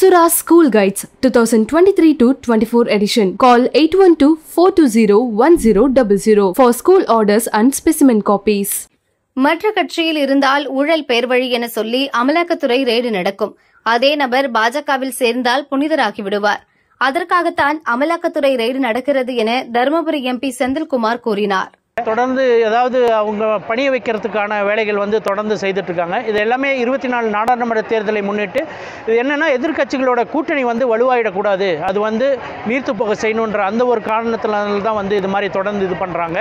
Apsara School Guides 2023 to 24 edition. Call 812-420-1000 for school orders and specimen copies. மற்ற கட்சியில் இருந்தால் ஊழல் பேர்வழி என சொல்லி அமலாக்கத்துறை ரெய்டு நடக்கும் அதே நபர் பாஜகவில் சேர்ந்தால் புனிதராகி விடுவார் அதற்காகத்தான் அமலாக்கத்துறை ரெய்டு நடக்கிறது என தருமபுரி எம்பி செந்தில்குமார் கூறினார் தொடர்ந்து ஏதாவது அவங்க பணிய வைக்கிறதுக்கான வேலைகள் வந்து தொடர்ந்து செய்துட்டு இருக்காங்க இது எல்லாமே இருபத்தி நாலு நாடாளுமன்ற தேர்தலை முன்னிட்டு இது என்னன்னா எதிர்க்கட்சிகளோட கூட்டணி வந்து வலுவாயிடக்கூடாது அது வந்து நீர்த்து போக செய்யணுன்ற அந்த ஒரு காரணத்தினால தான் வந்து இது மாதிரி தொடர்ந்து இது பண்ணுறாங்க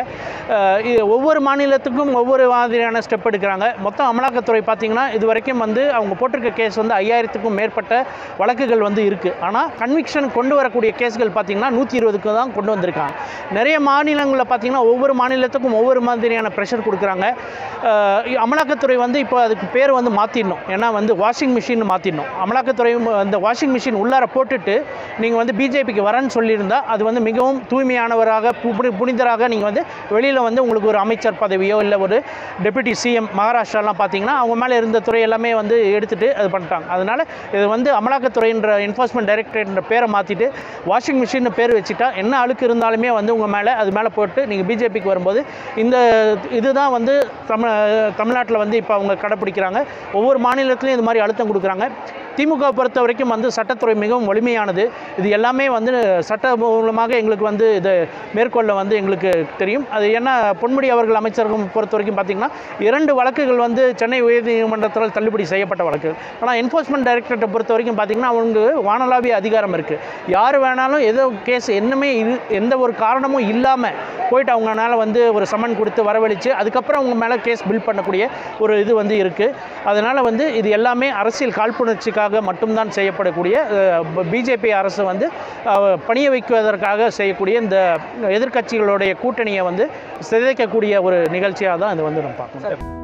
ஒவ்வொரு மாநிலத்துக்கும் ஒவ்வொரு மாதிரியான ஸ்டெப் எடுக்கிறாங்க மொத்தம் அமலாக்கத்துறை பார்த்தீங்கன்னா இது வரைக்கும் வந்து அவங்க போட்டிருக்க கேஸ் வந்து ஐயாயிரத்துக்கும் மேற்பட்ட வழக்குகள் வந்து இருக்குது ஆனால் கன்விக்ஷன் கொண்டு வரக்கூடிய கேஸ்கள் பார்த்தீங்கன்னா நூற்றி இருபதுக்கு தான் கொண்டு வந்திருக்காங்க நிறைய மாநிலங்களில் பார்த்தீங்கன்னா ஒவ்வொரு மாநிலத்துக்கும் ஒவ்வொரு மாதிரியான ப்ரெஷர் கொடுக்குறாங்க அஹ் அமலாக்கத்துறை வந்து இப்போ அதுக்கு பேர் வந்து மாற்றிடணும் ஏன்னா வந்து வாஷிங் மிஷின் மாற்றிடணும் அமலாக்கத்துறை அந்த வாஷிங் மிஷின் உள்ளார போட்டுட்டு நீங்கள் வந்து பிஜேபிக்கு வரேன்னு சொல்லியிருந்தா அது வந்து மிகவும் தூய்மையானவராக பு- புனி- புனிதராக நீங்கள் வந்து வெளியில் வந்து உங்களுக்கு ஒரு அமைச்சர் பதவியோ இல்லை ஒரு டெபுட்டி சிஎம் மகாராஷ்டிராலாம் பார்த்தீங்கன்னா அவங்க மேலே இருந்த துறை எல்லாமே வந்து எடுத்துட்டு அது பண்ணிட்டாங்க அதனால் இது வந்து அமலாக்கத்துறைன்ற என்ஃபோர்ஸ்மெண்ட் டைரக்டரேட்ன்ற பேரை மாற்றிட்டு வாஷிங் மிஷின் பேர் வச்சுட்டா என்ன அழுக்கு இருந்தாலுமே வந்து உங்கள் மேலே அது மேலே போட்டு நீங்கள் பிஜேபிக்கு வரும்போது இந்த இதுதான் வந்து தமிழ் தமிழ்நாட்டில் வந்து இப்போ அவங்க கடைப்பிடிக்கிறாங்க ஒவ்வொரு மாநிலத்திலையும் இது மாதிரி அழுத்தம் கொடுக்குறாங்க திமுக பொறுத்த வரைக்கும் வந்து சட்டத்துறை மிகவும் வலிமையானது இது எல்லாமே வந்து சட்ட மூலமாக எங்களுக்கு வந்து இது மேற்கொள்ள வந்து எங்களுக்கு தெரியும் அது என்ன பொன்முடி அவர்கள் அமைச்சர்கள் பொறுத்த வரைக்கும் பார்த்திங்கன்னா இரண்டு வழக்குகள் வந்து சென்னை உயர்நீதிமன்றத்தால் தள்ளுபடி செய்யப்பட்ட வழக்கு ஆனால் என்ஃபோர்ஸ்மெண்ட் டைரக்டரேட்டை பொறுத்த வரைக்கும் பார்த்திங்கன்னா அவங்க வானலாவிய அதிகாரம் இருக்குது யார் வேணாலும் ஏதோ கேஸ் என்னமே இது எந்த ஒரு காரணமும் இல்லாமல் போயிட்டு அவங்கனால வந்து ஒரு சம்மன் கொடுத்து வரவழைச்சு அதுக்கப்புறம் அவங்க மேலே கேஸ் பில்ட் பண்ணக்கூடிய ஒரு இது வந்து இருக்குது அதனால் வந்து இது எல்லாமே அரசியல் காழ்ப்புணர்ச்சிக்காக மட்டும்தான் செய்யப்படக்கூடிய பிஜேபி அரசு வந்து அஹ், பணிய வைக்குவதற்காக செய்யக்கூடிய இந்த எதிர்க்கட்சிகளுடைய கூட்டணியை வந்து சிதைக்கக்கூடிய ஒரு நிகழ்ச்சியாக தான் இது வந்து நம்ம பார்க்கணும்